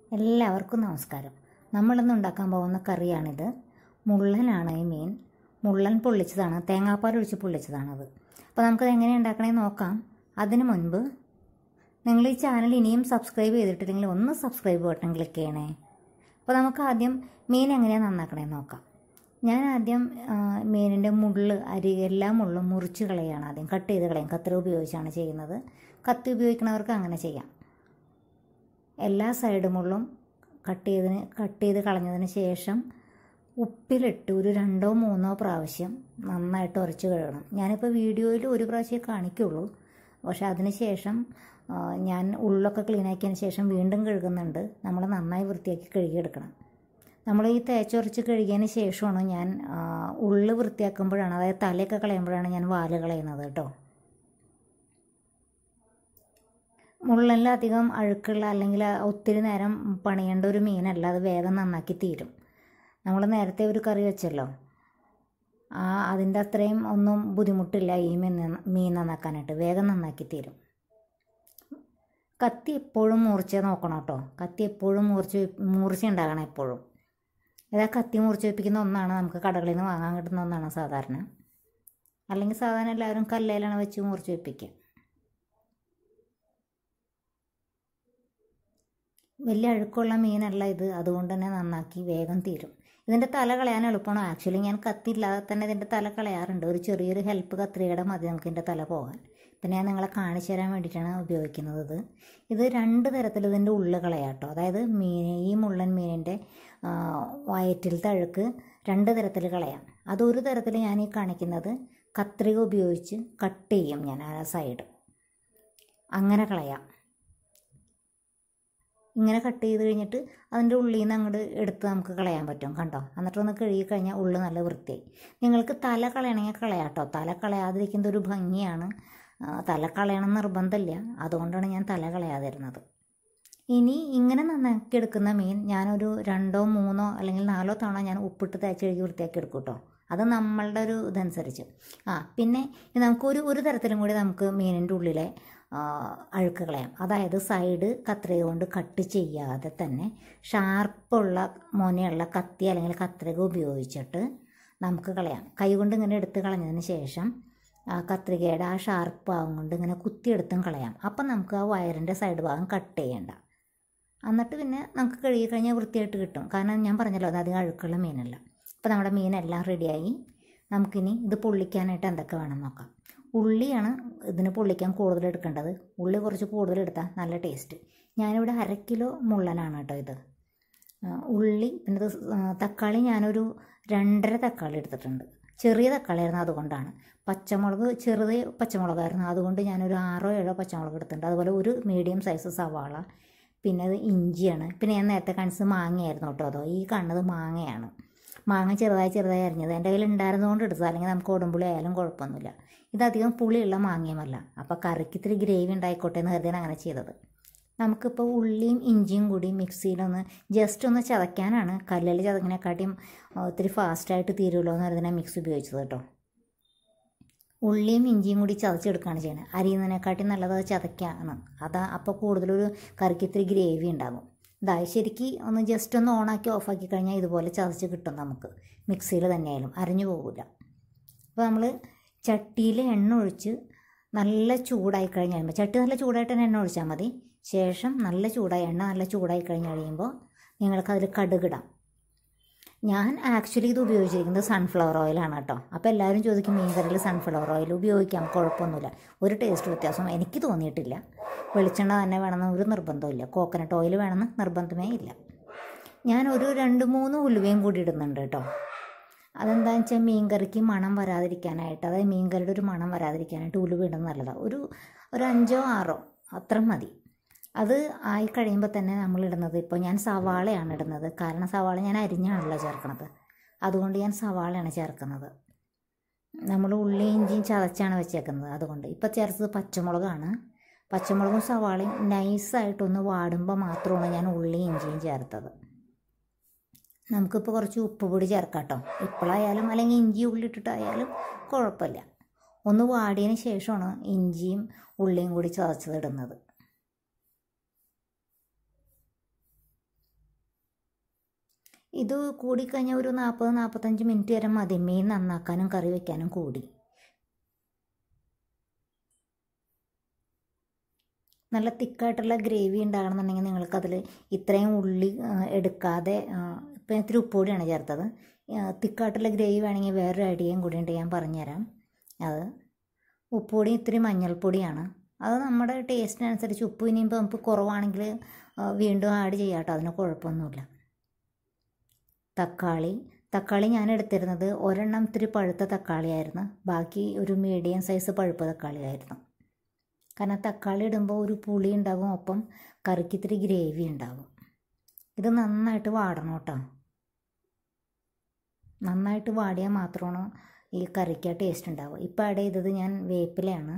എല്ലാവർക്കും നമസ്കാരം നമ്മളിന്ന് ഉണ്ടാക്കാൻ പോകുന്ന കറിയാണിത് മുള്ളനാണ് ഈ മീൻ മുള്ളൻ പൊള്ളിച്ചതാണ് തേങ്ങാപ്പാൽ ഒഴിച്ച് പൊള്ളിച്ചതാണത് അപ്പോൾ നമുക്കത് എങ്ങനെ ഉണ്ടാക്കണമെന്ന് നോക്കാം അതിനു മുൻപ് നിങ്ങൾ ഈ ചാനൽ ഇനിയും സബ്സ്ക്രൈബ് ചെയ്തിട്ടില്ലെങ്കിൽ ഒന്ന് സബ്സ്ക്രൈബ് ബട്ടൺ ക്ലിക്ക് ചെയ്യണേ അപ്പോൾ നമുക്ക് ആദ്യം മീൻ എങ്ങനെയാണ് നന്നാക്കണമെന്ന് നോക്കാം ഞാൻ ആദ്യം ആ, മീനിൻ്റെ മുള്ള് അരി എല്ലാ മുള്ളും മുറിച്ച് കളയാണ് ആദ്യം കട്ട് ചെയ്ത് കളയും കത്രി ഉപയോഗിച്ചാണ് ചെയ്യുന്നത് കത്തി ഉപയോഗിക്കുന്നവർക്ക് അങ്ങനെ ചെയ്യാം എല്ലാ സൈഡ് മുള്ളും കട്ട് ചെയ്തതിന് കട്ട് ചെയ്ത് കളഞ്ഞതിന് ശേഷം ഉപ്പിലിട്ട് ഒരു രണ്ടോ മൂന്നോ പ്രാവശ്യം നന്നായിട്ട് ഉരച്ച് കഴുകണം ഞാനിപ്പോൾ വീഡിയോയിൽ ഒരു പ്രാവശ്യമേ കാണിക്കുള്ളൂ പക്ഷെ അതിന് ശേഷം ആ, ഞാൻ ഉള്ളൊക്കെ ക്ലീൻ ആക്കിയതിന് ശേഷം വീണ്ടും കഴുകുന്നുണ്ട് നമ്മൾ നന്നായി വൃത്തിയാക്കി കഴുകിയെടുക്കണം നമ്മൾ ഈ തേച്ചുരച്ച് കഴുകിയതിന് ശേഷമാണ് ഞാൻ ആ, ഉള്ള് വൃത്തിയാക്കുമ്പോഴാണ് അതായത് തലയൊക്കെ കളയുമ്പോഴാണ് ഞാൻ വാല് കളയുന്നത് കേട്ടോ മുള്ളെല്ലാം അധികം അഴുക്കുള്ള അല്ലെങ്കിൽ ഒത്തിരി നേരം പണിയേണ്ട ഒരു മീനല്ല അത് വേഗം നന്നാക്കി തീരും നമ്മൾ നേരത്തെ ഒരു കറി വെച്ചല്ലോ ആ അതിൻ്റെ അത്രയും ഒന്നും ബുദ്ധിമുട്ടില്ല ഈ മീൻ നന്ന- മീൻ നന്നാക്കാനായിട്ട് വേഗം നന്നാക്കി തീരും കത്തി എപ്പോഴും മൂർച്ച നോക്കണം കേട്ടോ കത്തി എപ്പോഴും മൂർച്ച മൂർച്ച ഉണ്ടാകണം എപ്പോഴും ഇതാ കത്തി മൂർച്ച വെപ്പിക്കുന്ന ഒന്നാണ് നമുക്ക് കടകളിൽ നിന്ന് വാങ്ങാൻ കിട്ടുന്ന ഒന്നാണ് സാധാരണ അല്ലെങ്കിൽ സാധാരണ എല്ലാവരും കല്ലേലാണ് വെച്ച് മൂർച്ച വെപ്പിക്കുക വലിയ അഴുക്കുള്ള മീനല്ല ഇത് അതുകൊണ്ട് തന്നെ നന്നാക്കി വേഗം തീരും ഇതിൻ്റെ തല കളയാൻ എളുപ്പമാണ് ആക്ച്വലി ഞാൻ കത്തിയില്ലാതെ തന്നെ ഇതിൻ്റെ തല കളയാറുണ്ട് ഒരു ചെറിയൊരു ഹെൽപ്പ് കത്രികയുടെ മതി നമുക്ക് ഇതിൻ്റെ തല പോകാൻ ഇപ്പം ഞാൻ നിങ്ങളെ കാണിച്ചു തരാൻ വേണ്ടിയിട്ടാണ് ഉപയോഗിക്കുന്നത് ഇത് ഇത് രണ്ട് തരത്തിൽ ഇതിൻ്റെ ഉള്ളു കളയാട്ടോ അതായത് മീൻ ഈ മുള്ളൻ മീനിൻ്റെ ആ, വയറ്റിലത്തെ അഴുക്ക് രണ്ട് തരത്തിൽ കളയാം അതൊരു തരത്തിൽ ഞാൻ ഈ കാണിക്കുന്നത് കത്രിക ഉപയോഗിച്ച് കട്ട് ചെയ്യും ഞാൻ ആ സൈഡ് അങ്ങനെ കളയാം ഇങ്ങനെ കട്ട് ചെയ്ത് കഴിഞ്ഞിട്ട് അതിൻ്റെ ഉള്ളിൽ നിന്ന് അങ്ങോട്ട് എടുത്ത് നമുക്ക് കളയാൻ പറ്റും കണ്ടോ എന്നിട്ടൊന്ന് കഴുകി കഴിഞ്ഞാൽ ഉള്ളു നല്ല വൃത്തിയായി നിങ്ങൾക്ക് തല കളയണമെങ്കിൽ കളയാട്ടോ തല കളയാതിരിക്കുന്നത് ഒരു ഭംഗിയാണ് ആ, തല കളയണം നിർബന്ധമില്ല അതുകൊണ്ടാണ് ഞാൻ തല കളയാതിരുന്നത് ഇനി ഇങ്ങനെ നന്നാക്കി എടുക്കുന്ന മീൻ ഞാനൊരു രണ്ടോ മൂന്നോ അല്ലെങ്കിൽ നാലോ തവണ ഞാൻ ഉപ്പിട്ട് തേച്ച് കഴുകി വൃത്തിയാക്കി എടുക്കും കേട്ടോ അത് നമ്മളുടെ ഒരു ഇതനുസരിച്ച് ആ പിന്നെ ഇത് നമുക്കൊരു ഒരു തരത്തിലും കൂടി നമുക്ക് മീനിൻ്റെ ഉള്ളിലെ ആ, അഴുക്ക് കളയാം അതായത് സൈഡ് കത്രിക കൊണ്ട് കട്ട് ചെയ്യാതെ തന്നെ ഷാർപ്പുള്ള മൊനയുള്ള കത്തി അല്ലെങ്കിൽ കത്രിക ഉപയോഗിച്ചിട്ട് നമുക്ക് കളയാം കൈ കൊണ്ട് ഇങ്ങനെ എടുത്ത് കളഞ്ഞതിന് ശേഷം ആ കത്രികയുടെ ആ ഷാർപ്പ് ഭാഗം കൊണ്ട് ഇങ്ങനെ കുത്തിയെടുത്തും കളയാം അപ്പം നമുക്ക് ആ വയറിൻ്റെ സൈഡ് ഭാഗം കട്ട് ചെയ്യേണ്ട എന്നിട്ട് പിന്നെ നമുക്ക് കഴുകി കഴിഞ്ഞാൽ വൃത്തിയായിട്ട് കിട്ടും കാരണം ഞാൻ പറഞ്ഞല്ലോ അത് അധികം അഴുക്കുള്ള മീനല്ല അപ്പോൾ നമ്മുടെ മീനെല്ലാം റെഡിയായി നമുക്കിനി ഇത് പൊള്ളിക്കാനായിട്ട് എന്തൊക്കെ വേണം നോക്കാം ഉള്ളിയാണ് ഇതിന് പൊള്ളിക്കാൻ കൂടുതൽ എടുക്കേണ്ടത് ഉള്ളി കുറച്ച് കൂടുതൽ എടുത്താൽ നല്ല ടേസ്റ്റ് ഞാനിവിടെ അര കിലോ മുള്ളനാണ് കേട്ടോ ഇത് ആ, ഉള്ളി പിന്നെ ഇത് ആ, തക്കാളി ഞാനൊരു രണ്ടര തക്കാളി എടുത്തിട്ടുണ്ട് ചെറിയ തക്കാളിയായിരുന്നു അതുകൊണ്ടാണ് പച്ചമുളക് ചെറുത് പച്ചമുളകായിരുന്നു അതുകൊണ്ട് ഞാനൊരു ആറോ ഏഴോ പച്ചമുളക് എടുത്തിട്ടുണ്ട് അതുപോലെ ഒരു മീഡിയം സൈസ് സവാള പിന്നെ അത് ഇഞ്ചിയാണ് പിന്നെ ഞാൻ നേരത്തെ കാണിച്ചത് മാങ്ങയായിരുന്നു കേട്ടോ അതോ ഈ കാണുന്നത് മാങ്ങയാണ് മാങ്ങ ചെറുതായി ചെറുതായി അരിഞ്ഞത് എൻ്റെ കയ്യിൽ ഉണ്ടായിരുന്നതുകൊണ്ട് എടുത്തത് അല്ലെങ്കിൽ നമുക്ക് ഉടമ്പുളി ആയാലും കുഴപ്പമൊന്നുമില്ല ഇതധികം പുളിയുള്ള മാങ്ങയുമല്ല അപ്പോൾ കറിക്ക് ഇത്തിരി ഗ്രേവി ഉണ്ടായിക്കോട്ടെ എന്ന് കരുതിയാണ് അങ്ങനെ ചെയ്തത് നമുക്കിപ്പോൾ ഉള്ളിയും ഇഞ്ചിയും കൂടി മിക്സിയിലൊന്ന് ജസ്റ്റ് ഒന്ന് ചതയ്ക്കാനാണ് കല്ലിൽ ചതക്കിനെക്കാട്ടിയും ആ, ഇത്തിരി ഫാസ്റ്റായിട്ട് തീരുമല്ലോ എന്ന് കരുതിനാണ് മിക്സി ഉപയോഗിച്ചത് കേട്ടോ ഉള്ളിയും ഇഞ്ചിയും കൂടി ചതച്ചെടുക്കുകയാണ് ചെയ്യുന്നത് അരിയുന്നതിനെക്കാട്ടി നല്ലത് അത് ചതയ്ക്കാണ് അതാ അപ്പോൾ കൂടുതലൊരു കറിക്ക് ഇത്തിരി ഗ്രേവി ഉണ്ടാകും ഇതാ ശരിക്ക് ഒന്ന് ജസ്റ്റ് ഒന്ന് ഓണാക്കി ഓഫാക്കി കഴിഞ്ഞാൽ ഇതുപോലെ ചതച്ച് കിട്ടും നമുക്ക് മിക്സിയിൽ തന്നെയായാലും അരിഞ്ഞു പോകില്ല അപ്പോൾ നമ്മൾ ചട്ടിയിൽ എണ്ണ ഒഴിച്ച് നല്ല ചൂടായി കഴിഞ്ഞ് കഴിയുമ്പോൾ ചട്ടി നല്ല ചൂടായിട്ട് തന്നെ എണ്ണ ഒഴിച്ചാൽ മതി ശേഷം നല്ല ചൂടായി എണ്ണ നല്ല ചൂടായി കഴിഞ്ഞ് കഴിയുമ്പോൾ നിങ്ങൾക്ക് അതിൽ കടുകിടാം ഞാൻ ആക്ച്വലി ഇത് ഉപയോഗിച്ചിരിക്കുന്നത് സൺഫ്ലവർ ഓയിലാണ് കേട്ടോ അപ്പോൾ എല്ലാവരും ചോദിക്കും മീൻ കറിയിൽ സൺഫ്ലവർ ഓയിൽ ഉപയോഗിക്കാം കുഴപ്പമൊന്നുമില്ല ഒരു ടേസ്റ്റ് വ്യത്യാസം എനിക്ക് തോന്നിയിട്ടില്ല വെളിച്ചെണ്ണ തന്നെ വേണമെന്ന് ഒരു നിർബന്ധമില്ല കോക്കനട്ട് ഓയിൽ വേണമെന്ന് നിർബന്ധമേ ഇല്ല ഞാൻ ഒരു രണ്ട് മൂന്ന് ഉലുവയും കൂടി ഇടുന്നുണ്ട് കേട്ടോ അതെന്താണെന്ന് വെച്ചാൽ മീൻകറിക്ക് മണം വരാതിരിക്കാനായിട്ട് അതായത് മീൻകറിയുടെ ഒരു മണം വരാതിരിക്കാനായിട്ട് ഉലുവ ഇടുന്നത് നല്ലതാണ് ഒരു ഒരു അഞ്ചോ ആറോ അത്ര മതി അത് ആയി കഴിയുമ്പോൾ തന്നെ നമ്മൾ ഇടുന്നത് ഇപ്പോൾ ഞാൻ സവാളയാണ് ഇടുന്നത് കാരണം സവാള ഞാൻ അരിഞ്ഞാണല്ലോ ചേർക്കുന്നത് അതുകൊണ്ട് ഞാൻ സവാളയാണ് ചേർക്കുന്നത് നമ്മൾ ഉള്ളി ഇഞ്ചിയും ചതച്ചാണ് വെച്ചേക്കുന്നത് അതുകൊണ്ട് ഇപ്പോൾ ചേർത്തത് പച്ചമുളകാണ് പച്ചമുളകും സവാളയും നൈസായിട്ടൊന്ന് വാടുമ്പോൾ മാത്രമാണ് ഞാൻ ഉള്ളി ഇഞ്ചിയും ചേർത്തത് നമുക്കിപ്പോൾ കുറച്ച് ഉപ്പ് പൊടി ചേർക്കാം കേട്ടോ ഇപ്പോഴായാലും അല്ലെങ്കിൽ ഇഞ്ചി ഉള്ളി ഇട്ടിട്ടായാലും കുഴപ്പമില്ല ഒന്ന് വാടിയതിന് ശേഷമാണ് ഇഞ്ചിയും ഉള്ളിയും കൂടി ചതച്ചത് ഇടുന്നത് ഇത് കൂടിക്കഴിഞ്ഞാൽ ഒരു നാൽപ്പത് നാൽപ്പത്തഞ്ച് മിനിറ്റ് വരെ മതി മീൻ നന്നാക്കാനും കറി വെക്കാനും കൂടി നല്ല തിക്കായിട്ടുള്ള ഗ്രേവി ഉണ്ടാകണമെന്നുണ്ടെങ്കിൽ നിങ്ങൾക്കതിൽ ഇത്രയും ഉള്ളി ആ, എടുക്കാതെ ആ, ഇപ്പം ഇത്തിരി ഉപ്പുപൊടിയാണ് ചേർത്തത് ആ, തിക്കായിട്ടുള്ള ഗ്രേവി വേണമെങ്കിൽ വേറൊരു ഐഡിയയും കൂടി ഉണ്ട് ഞാൻ പറഞ്ഞുതരാം അത് ഉപ്പുപൊടി ഇത്തിരി മഞ്ഞൾപ്പൊടിയാണ് അത് നമ്മുടെ ടേസ്റ്റിനനുസരിച്ച് ഉപ്പ് ഇനിയിപ്പോൾ നമുക്ക് കുറവാണെങ്കിൽ ആ, വീണ്ടും ആഡ് ചെയ്യാം കേട്ടോ അതിന് കുഴപ്പമൊന്നുമില്ല തക്കാളി തക്കാളി ഞാൻ എടുത്തിരുന്നത് ഒരെണ്ണം ഇത്തിരി പഴുത്ത തക്കാളിയായിരുന്നു ബാക്കി ഒരു മീഡിയം സൈസ് പഴുപ്പ് തക്കാളിയായിരുന്നു കാരണം തക്കാളി ഇടുമ്പോൾ ഒരു പുളി ഉണ്ടാകും ഒപ്പം കറിക്ക് ഇത്തിരി ഗ്രേവി ഉണ്ടാകും ഇത് നന്നായിട്ട് വാടണം കേട്ടോ നന്നായിട്ട് വാടിയാൽ മാത്രമാണ് ഈ കറിക്ക് ടേസ്റ്റ് ഉണ്ടാവുക ഇപ്പം ആഡ് ചെയ്തത് ഞാൻ വേപ്പിലയാണ്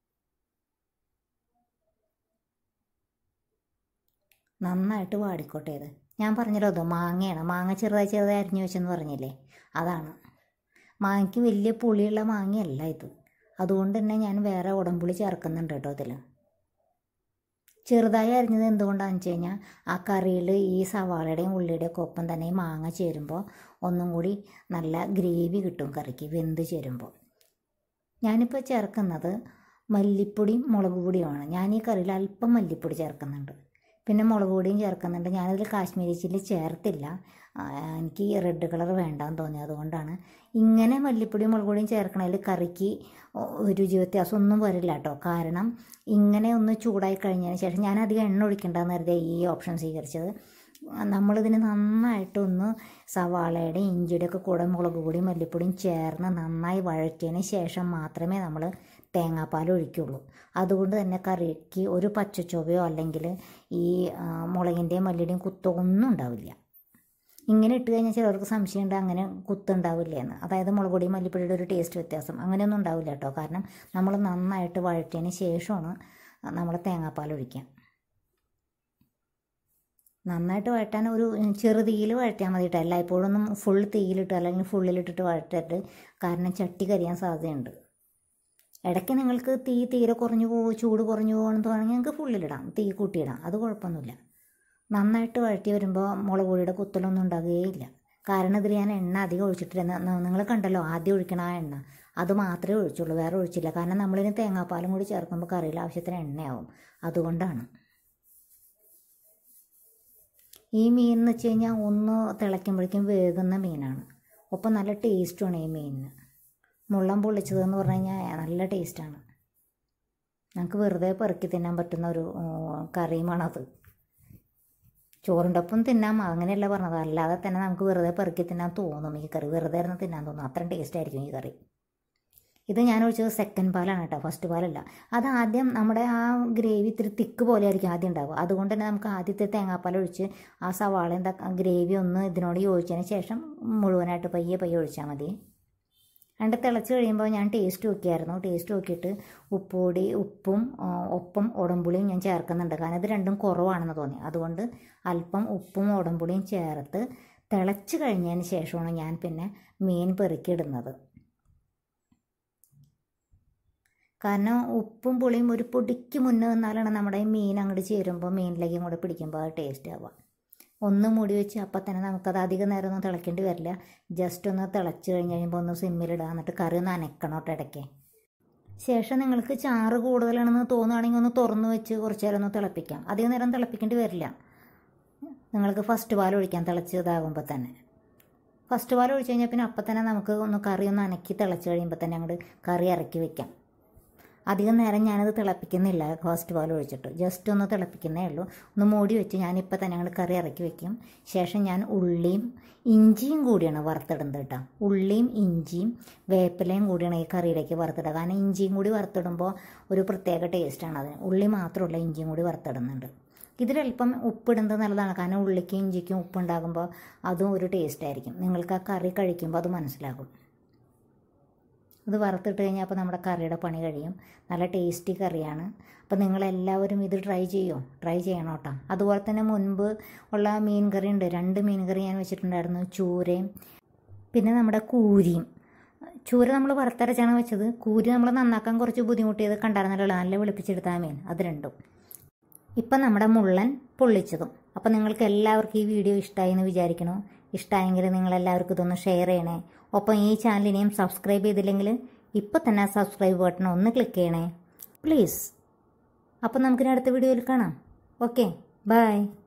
നന്നായിട്ട് വാടിക്കോട്ടെ ഇത് ഞാൻ പറഞ്ഞല്ലോ അത് മാങ്ങയാണ് മാങ്ങ ചെറുതായി ചെറുതായി അരിഞ്ഞു വെച്ചെന്ന് പറഞ്ഞില്ലേ അതാണ് മാങ്ങയ്ക്ക് വലിയ പുളിയുള്ള മാങ്ങയല്ല ഇത് അതുകൊണ്ട് തന്നെ ഞാൻ വേറെ ഉടമ്പുളി ചേർക്കുന്നുണ്ട് കേട്ടോ ഇതിൽ ചെറുതായി അരിഞ്ഞത് എന്തുകൊണ്ടാണെന്ന് വെച്ച് കഴിഞ്ഞാൽ ആ കറിയിൽ ഈ സവാളയുടെയും ഉള്ളിയുടെയും ഒക്കെ ഒപ്പം തന്നെ ഈ മാങ്ങ ചേരുമ്പോൾ ഒന്നും കൂടി നല്ല ഗ്രേവി കിട്ടും കറിക്ക് വെന്ത് ചേരുമ്പോൾ ഞാനിപ്പോൾ ചേർക്കുന്നത് മല്ലിപ്പൊടിയും മുളക് പൊടിയുമാണ് ഞാൻ ഈ കറിയിൽ അല്പം മല്ലിപ്പൊടി ചേർക്കുന്നുണ്ട് പിന്നെ മുളക് പൊടിയും ചേർക്കുന്നുണ്ട് ഞാനതിൽ കാശ്മീരി ചില്ലി ചേർത്തില്ല ആ, എനിക്ക് റെഡ് കളർ വേണ്ടാന്ന് തോന്നി അതുകൊണ്ടാണ് ഇങ്ങനെ മല്ലിപ്പൊടിയും മുളക് പൊടിയും ചേർക്കണതിൽ കറിക്ക് ഒരു രുചി വ്യത്യാസം ഒന്നും വരില്ല കേട്ടോ കാരണം ഇങ്ങനെ ഒന്ന് ചൂടായി കഴിഞ്ഞതിന് ശേഷം ഞാൻ അധികം എണ്ണ ഒഴിക്കേണ്ടെന്ന് കരുതിയ ഈ ഓപ്ഷൻ സ്വീകരിച്ചത് നമ്മളിതിന് നന്നായിട്ടൊന്ന് സവാളയുടെ ഇഞ്ചിയുടെ ഒക്കെ കൂടെ മുളക് പൊടിയും മല്ലിപ്പൊടിയും ചേർന്ന് നന്നായി വഴറ്റിയതിന് ശേഷം മാത്രമേ നമ്മൾ തേങ്ങാപ്പാൽ ഒഴിക്കുള്ളൂ അതുകൊണ്ട് തന്നെ കറിക്ക് ഒരു പച്ചച്ചൊവയോ അല്ലെങ്കിൽ ഈ ആ, മുളകിൻ്റെയും മല്ലിയുടെയും കുത്തോ ഒന്നും ഉണ്ടാവില്ല ഇങ്ങനെ ഇട്ട് കഴിഞ്ഞാൽ ചിലർക്ക് സംശയമുണ്ട് അങ്ങനെ കുത്തുണ്ടാവില്ല എന്ന് അതായത് മുളക് പൊടി മല്ലിപ്പൊടിയുടെ ഒരു ടേസ്റ്റ് വ്യത്യാസം അങ്ങനെയൊന്നും ഉണ്ടാവില്ല കേട്ടോ കാരണം നമ്മൾ നന്നായിട്ട് വഴറ്റിയതിന് ശേഷമാണ് നമ്മൾ തേങ്ങാപ്പാൽ ഒഴിക്കുക നന്നായിട്ട് വഴറ്റാൻ ഒരു ചെറു തീയിൽ വഴറ്റിയാൽ മതി കേട്ടോ എല്ലായ്പ്പോഴും ഒന്നും ഫുൾ തീയിലിട്ട് അല്ലെങ്കിൽ ഫുള്ളിലിട്ടിട്ട് വഴറ്റരുത് കാരണം ചട്ടി കരിയാൻ സാധ്യതയുണ്ട് ഇടയ്ക്ക് നിങ്ങൾക്ക് തീ തീരെ കുറഞ്ഞു പോകും ചൂട് കുറഞ്ഞു പോകണമെന്ന് തോന്നുകയാണെങ്കിൽ നിങ്ങൾക്ക് ഫുള്ളിലിടാം തീ കൂട്ടിയിടാം അത് കുഴപ്പമൊന്നുമില്ല നന്നായിട്ട് വഴറ്റി വരുമ്പോൾ മുളക് പൊടിയുടെ കുത്തലൊന്നും ഉണ്ടാകുകയില്ല കാരണം ഇതിൽ ഞാൻ എണ്ണ അധികം ഒഴിച്ചിട്ടില്ല നിങ്ങൾ കണ്ടല്ലോ ആദ്യം ഒഴിക്കണ ആ എണ്ണ അത് മാത്രമേ ഒഴിച്ചുള്ളൂ വേറെ ഒഴിച്ചില്ല കാരണം നമ്മളിന് തേങ്ങാപ്പാലും കൂടി ചേർക്കുമ്പോൾ കറിയിൽ ആവശ്യത്തിന് എണ്ണയാവും അതുകൊണ്ടാണ് ഈ മീൻ എന്ന് വെച്ച് കഴിഞ്ഞാൽ ഒന്ന് തിളയ്ക്കുമ്പോഴേക്കും വേകുന്ന മീനാണ് ഒപ്പം നല്ല ടേസ്റ്റുമാണ് ഈ മീനിന് മുള്ളം പൊള്ളിച്ചതെന്ന് പറഞ്ഞു കഴിഞ്ഞാൽ നല്ല ടേസ്റ്റാണ് നമുക്ക് വെറുതെ പെറുക്കി തിന്നാൻ പറ്റുന്ന ഒരു ഉം, കറിയുമാണത് ചോറിൻ്റെ ഒപ്പം തിന്നാം അങ്ങനെയല്ല പറഞ്ഞത് അല്ലാതെ തന്നെ നമുക്ക് വെറുതെ പെറുക്കി തിന്നാൻ തോന്നും ഈ കറി വെറുതെ ഇരുന്ന് തിന്നാൻ തോന്നും അത്രയും ടേസ്റ്റ് ആയിരിക്കും ഈ കറി ഇത് ഞാൻ ഒഴിച്ചത് സെക്കൻഡ് പാലാണ് കേട്ടോ ഫസ്റ്റ് പാലല്ല അത് ആദ്യം നമ്മുടെ ആ ഗ്രേവി ഇത്തിരി തിക്ക് പോലെ ആയിരിക്കും ആദ്യം ഉണ്ടാവുക അതുകൊണ്ട് തന്നെ നമുക്ക് ആദ്യത്തെ തേങ്ങാപ്പാൽ ഒഴിച്ച് ആ സവാളയും തക്ക ഗ്രേവി ഒന്ന് ഇതിനോട് യോജിച്ചതിന് ശേഷം മുഴുവനായിട്ട് പയ്യെ പയ്യെ ഒഴിച്ചാൽ മതി രണ്ട് തിളച്ച് കഴിയുമ്പോൾ ഞാൻ ടേസ്റ്റ് നോക്കിയായിരുന്നു ടേസ്റ്റ് നോക്കിയിട്ട് ഉപ്പുപൊടി ഉപ്പും ആ, ഒപ്പം ഉടമ്പുളിയും ഞാൻ ചേർക്കുന്നുണ്ട് കാരണം ഇത് രണ്ടും കുറവാണെന്ന് തോന്നി അതുകൊണ്ട് അല്പം ഉപ്പും ഉടമ്പുളിയും ചേർത്ത് തിളച്ച് കഴിഞ്ഞതിന് ശേഷമാണ് ഞാൻ പിന്നെ മീൻ പെറുക്കിയിടുന്നത് കാരണം ഉപ്പും പുളിയും ഒരു പൊടിക്ക് മുന്നേ നിന്നാലാണ് നമ്മുടെ ഈ മീൻ അങ്ങോട്ട് ചേരുമ്പോൾ മീനിലേക്കും കൂടെ പിടിക്കുമ്പോൾ അത് ടേസ്റ്റ് ആവുക ഒന്ന് മൂടി വെച്ച് അപ്പം തന്നെ നമുക്കത് അധികം നേരം ഒന്നും തിളയ്ക്കേണ്ടി വരില്ല ജസ്റ്റ് ഒന്ന് തിളച്ച് കഴിഞ്ഞ് കഴിയുമ്പോൾ ഒന്ന് സിമ്മിലിടുക എന്നിട്ട് കറി ഒന്ന് അനക്കണം കേട്ടോ ഇടയ്ക്ക് ശേഷം നിങ്ങൾക്ക് ചാറ് കൂടുതലാണെന്ന് തോന്നുകയാണെങ്കിൽ ഒന്ന് തുറന്ന് വെച്ച് കുറച്ച് നേരം ഒന്ന് തിളപ്പിക്കാം അധികം നേരം തിളപ്പിക്കേണ്ടി വരില്ല നിങ്ങൾക്ക് ഫസ്റ്റ് പാൽ ഒഴിക്കാം തിളച്ച് ഇതാകുമ്പോൾ തന്നെ ഫസ്റ്റ് പാൽ ഒഴിച്ച് കഴിഞ്ഞാൽ പിന്നെ അപ്പം തന്നെ നമുക്ക് ഒന്ന് കറി ഒന്ന് അനക്കി തിളച്ച് കഴിയുമ്പോൾ തന്നെ അങ്ങോട്ട് കറി ഇറക്കി വെക്കാം അധികം നേരം ഞാനത് തിളപ്പിക്കുന്നില്ല ഫസ്റ്റ് പാൽ ഒഴിച്ചിട്ട് ജസ്റ്റ് ഒന്ന് തിളപ്പിക്കുന്നേ ഉള്ളൂ ഒന്ന് മൂടി വെച്ച് ഞാനിപ്പോൾ തന്നെ അങ്ങോട്ട് കറി ഇറക്കി വെക്കും ശേഷം ഞാൻ ഉള്ളിയും ഇഞ്ചിയും കൂടിയാണ് വറുത്തിടുന്നത് കേട്ടോ ഉള്ളിയും ഇഞ്ചിയും വേപ്പിലയും കൂടിയാണ് ഈ കറിയിലേക്ക് വറുത്തിടുക കാരണം ഇഞ്ചിയും കൂടി വറുത്തിടുമ്പോൾ ഒരു പ്രത്യേക ടേസ്റ്റാണ് അതിന് ഉള്ളി മാത്രമല്ല ഇഞ്ചിയും കൂടി വറുത്തിടുന്നുണ്ട് ഇതിലല്പം ഉപ്പിടുന്നത് നല്ലതാണ് കാരണം ഉള്ളിക്കും ഇഞ്ചിക്കും ഉപ്പുണ്ടാകുമ്പോൾ അതും ഒരു ടേസ്റ്റ് ആയിരിക്കും നിങ്ങൾക്ക് ആ കറി കഴിക്കുമ്പോൾ അത് മനസ്സിലാകും ഇത് വറുത്തിട്ട് കഴിഞ്ഞാൽ അപ്പോൾ നമ്മുടെ കറിയുടെ പണി കഴിയും നല്ല ടേസ്റ്റി കറിയാണ് അപ്പോൾ നിങ്ങളെല്ലാവരും ഇത് ട്രൈ ചെയ്യോ ട്രൈ ചെയ്യണം കേട്ടോ അതുപോലെ തന്നെ മുൻപ് ഉള്ള മീൻ കറി ഉണ്ട് രണ്ട് മീൻ കറി ഞാൻ വെച്ചിട്ടുണ്ടായിരുന്നു ചൂരയും പിന്നെ നമ്മുടെ കൂരിയും ചൂര നമ്മൾ വറുത്തരച്ചാണ് വെച്ചത് കൂരി നമ്മൾ നന്നാക്കാൻ കുറച്ച് ബുദ്ധിമുട്ടിയത് കണ്ടായിരുന്നല്ലോ നല്ല വെളുപ്പിച്ചെടുത്ത ആ മീൻ അത് രണ്ടും ഇപ്പം നമ്മുടെ മുള്ളൻ പൊള്ളിച്ചതും അപ്പം നിങ്ങൾക്ക് എല്ലാവർക്കും ഈ വീഡിയോ ഇഷ്ടമായി എന്ന് വിചാരിക്കണു ഇഷ്ടമായെങ്കിൽ നിങ്ങളെല്ലാവർക്കും ഇതൊന്ന് ഷെയർ ചെയ്യണേ ഒപ്പം ഈ ചാനൽ ഇനിയും സബ്സ്ക്രൈബ് ചെയ്തില്ലെങ്കിൽ ഇപ്പോൾ തന്നെ സബ്സ്ക്രൈബ് ബട്ടൺ ഒന്ന് ക്ലിക്ക് ചെയ്യണേ പ്ലീസ് അപ്പം നമുക്കിനി അടുത്ത വീഡിയോയിൽ കാണാം ഓക്കെ ബൈ